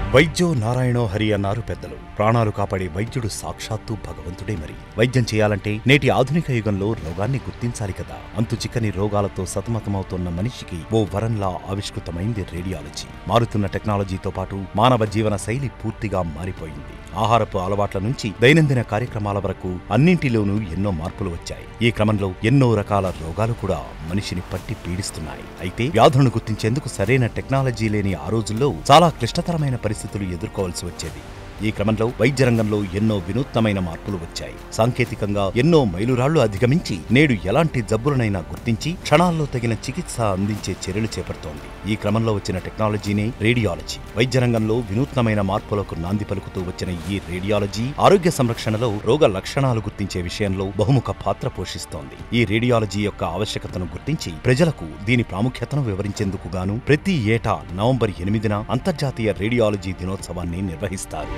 వైద్యో నారాయణో హరి అన్నారు పెద్దలు ప్రాణాలు కాపాడే వైద్యుడు సాక్షాత్తు భగవంతుడే మరి వైద్యం చేయాలంటే నేటి ఆధునిక యుగంలో రోగాన్ని గుర్తించాలి కదా అంతు చిక్కని రోగాలతో సతమతమవుతున్న మనిషికి ఓ వరంలా ఆవిష్కృతమైంది రేడియాలజీ మారుతున్న టెక్నాలజీతో పాటు మానవ జీవన శైలి పూర్తిగా మారిపోయింది ఆహారపు అలవాట్ల నుంచి దైనందిన కార్యక్రమాల వరకు అన్నింటిలోనూ ఎన్నో మార్పులు వచ్చాయి ఈ క్రమంలో ఎన్నో రకాల రోగాలు కూడా మనిషిని పట్టి పీడిస్తున్నాయి అయితే వ్యాధులను గుర్తించేందుకు సరైన టెక్నాలజీ లేని ఆ రోజుల్లో చాలా క్లిష్టతరమైన పరిస్థితులు ఎదుర్కోవాల్సి వచ్చేది ఈ క్రమంలో వైద్య రంగంలో ఎన్నో వినూత్నమైన మార్పులు వచ్చాయి సాంకేతికంగా ఎన్నో మైలురాళ్లు అధిగమించి నేడు ఎలాంటి జబ్బులనైనా గుర్తించి క్షణాల్లో తగిన చికిత్స అందించే చర్యలు చేపడుతోంది ఈ క్రమంలో వచ్చిన టెక్నాలజీనే రేడియాలజీ వైద్య రంగంలో వినూత్నమైన మార్పులకు నాంది పలుకుతూ వచ్చిన ఈ రేడియాలజీ ఆరోగ్య సంరక్షణలో రోగ లక్షణాలు గుర్తించే విషయంలో బహుముఖ పాత్ర పోషిస్తోంది ఈ రేడియాలజీ యొక్క ఆవశ్యకతను గుర్తించి ప్రజలకు దీని ప్రాముఖ్యతను వివరించేందుకు గాను ప్రతి ఏటా నవంబర్ ఎనిమిదిన అంతర్జాతీయ రేడియాలజీ దినోత్సవాన్ని నిర్వహిస్తారు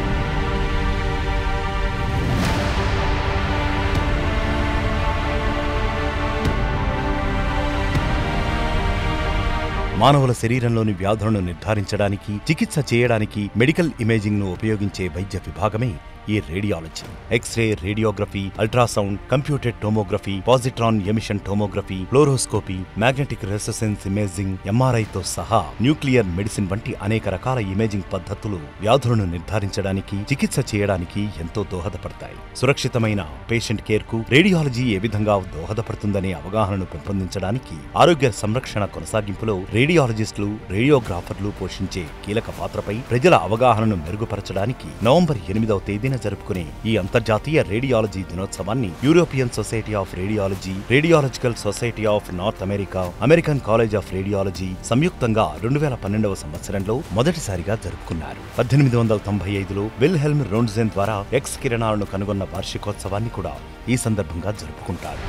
మానవుల శరీరంలోని వ్యాధులను నిర్ధారించడానికి చికిత్స చేయడానికి మెడికల్ ఇమేజింగ్ ను ఉపయోగించే వైద్య విభాగమే ఈ radiology X ray radiography ultrasound computed tomography positron emission tomography fluoroscopy magnetic resonance imaging ఎంఆర్ఐతో సహా న్యూక్లియర్ మెడిసిన్ వంటి అనేక రకాల ఇమేజింగ్ పద్ధతులు వ్యాధులను నిర్ధారించడానికి చికిత్స చేయడానికి ఎంతో దోహదపడతాయి సురక్షితమైన పేషెంట్ కేర్ కు రేడియాలజీ ఏ విధంగా దోహదపడుతుందనే అవగాహనను పెంపొందించడానికి ఆరోగ్య సంరక్షణ కొనసాగింపులో రేడియాలజిస్టులు రేడియోగ్రాఫర్లు పోషించే కీలక పాత్రపై ప్రజల అవగాహనను మెరుగుపరచడానికి నవంబర్ ఎనిమిదవ తేదీన జరుపుకునే ఈ అంతర్జాతీయ రేడియాలజీ దినోత్సవాన్ని European society of radiology radiological society of North America American college of radiology సంయుక్తంగా రెండు వేల పన్నెండవ సంవత్సరంలో మొదటిసారిగా జరుపుకున్నారు పద్దెనిమిది వందల తొంభై ఐదులో విల్హెల్మ్ రోన్జెన్ ద్వారా ఎక్స్ కిరణాలను కనుగొన్న వార్షికోత్సవాన్ని కూడా ఈ సందర్భంగా జరుపుకుంటారు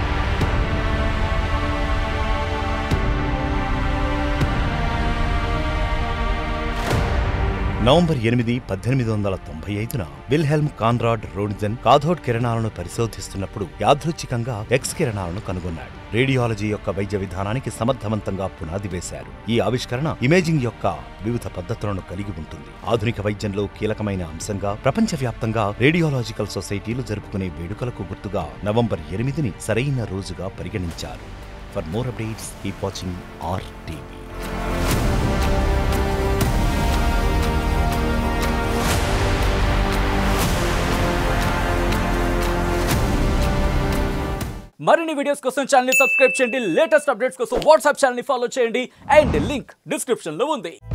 నవంబర్ ఎనిమిది పద్దెనిమిది వందల తొంభై ఐదున విల్హెల్మ్ కాన్రాడ్ రోడ్జెన్ కాథోడ్ కిరణాలను పరిశోధిస్తున్నప్పుడు యాదృచ్ఛికంగా ఎక్స్ కిరణాలను కనుగొన్నాడు రేడియాలజీ యొక్క వైద్య విధానానికి సమర్థవంతంగా పునాది వేశారు ఈ ఆవిష్కరణ ఇమేజింగ్ యొక్క వివిధ పద్ధతులను కలిగి ఉంటుంది ఆధునిక వైద్యంలో కీలకమైన అంశంగా ప్రపంచవ్యాప్తంగా రేడియాలజికల్ సొసైటీలు జరుపుకునే వేడుకలకు గుర్తుగా నవంబర్ ఎనిమిదిని సరైన రోజుగా పరిగణించారు for more updates keep watching R TV మరిన్ని వీడియోస్ కోసం ఛానల్ సబ్స్క్రైబ్ చేయండి లేటెస్ట్ అప్డేట్స్ కోసం వాట్సాప్ ఛానల్ ఫాలో చేయండి అండ్ లింక్ డిస్క్రిప్షన్ లో ఉంది